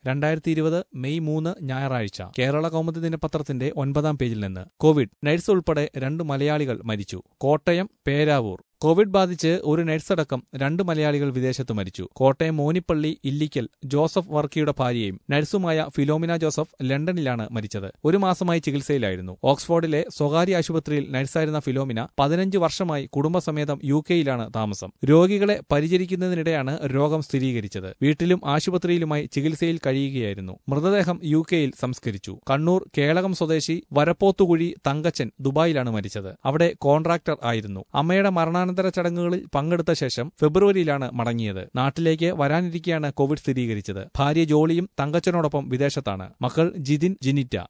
രണ്ടായിരത്തി ഇരുപത് മെയ് മൂന്ന് ഞായറാഴ്ച കേരള കൗമുദി ദിനപത്രത്തിന്റെ ഒൻപതാം പേജിൽ നിന്ന് കോവിഡ് നഴ്സ് ഉൾപ്പെടെ രണ്ട് മലയാളികൾ മരിച്ചു കോട്ടയം പേരാവൂർ കോവിഡ് ബാധിച്ച് ഒരു നഴ്സടക്കം രണ്ട് മലയാളികൾ വിദേശത്ത് മരിച്ചു കോട്ടയം മോനിപ്പള്ളി ഇല്ലിക്കൽ ജോസഫ് വർക്കിയുടെ ഭാര്യയും നഴ്സുമായ ഫിലോമിന ജോസഫ് ലണ്ടനിലാണ് മരിച്ചത് ഒരു മാസമായി ചികിത്സയിലായിരുന്നു ഓക്സ്ഫോർഡിലെ സ്വകാര്യ ആശുപത്രിയിൽ നഴ്സായിരുന്ന ഫിലോമിന പതിനഞ്ച് വർഷമായി കുടുംബസമേതം യു കെയിലാണ് താമസം രോഗികളെ പരിചരിക്കുന്നതിനിടെയാണ് രോഗം സ്ഥിരീകരിച്ചത് വീട്ടിലും ആശുപത്രിയിലുമായി ചികിത്സയിൽ കഴിയുകയായിരുന്നു മൃതദേഹം യു കെയിൽ സംസ്കരിച്ചു കണ്ണൂർ കേളകം സ്വദേശി വരപ്പോത്തുകുഴി തങ്കച്ചൻ ദുബായിലാണ് മരിച്ചത് അവിടെ കോൺട്രാക്ടർ ആയിരുന്നു അമ്മയുടെ മരണാനന്തര ചടങ്ങുകളിൽ പങ്കെടുത്ത ശേഷം ഫെബ്രുവരിയിലാണ് മടങ്ങിയത് നാട്ടിലേക്ക് വരാനിരിക്കെയാണ് കോവിഡ് സ്ഥിരീകരിച്ചത് ഭാര്യ ജോളിയും തങ്കച്ചനോടൊപ്പം വിദേശത്താണ് മക്കൾ ജിതിൻ ജിനിറ്റ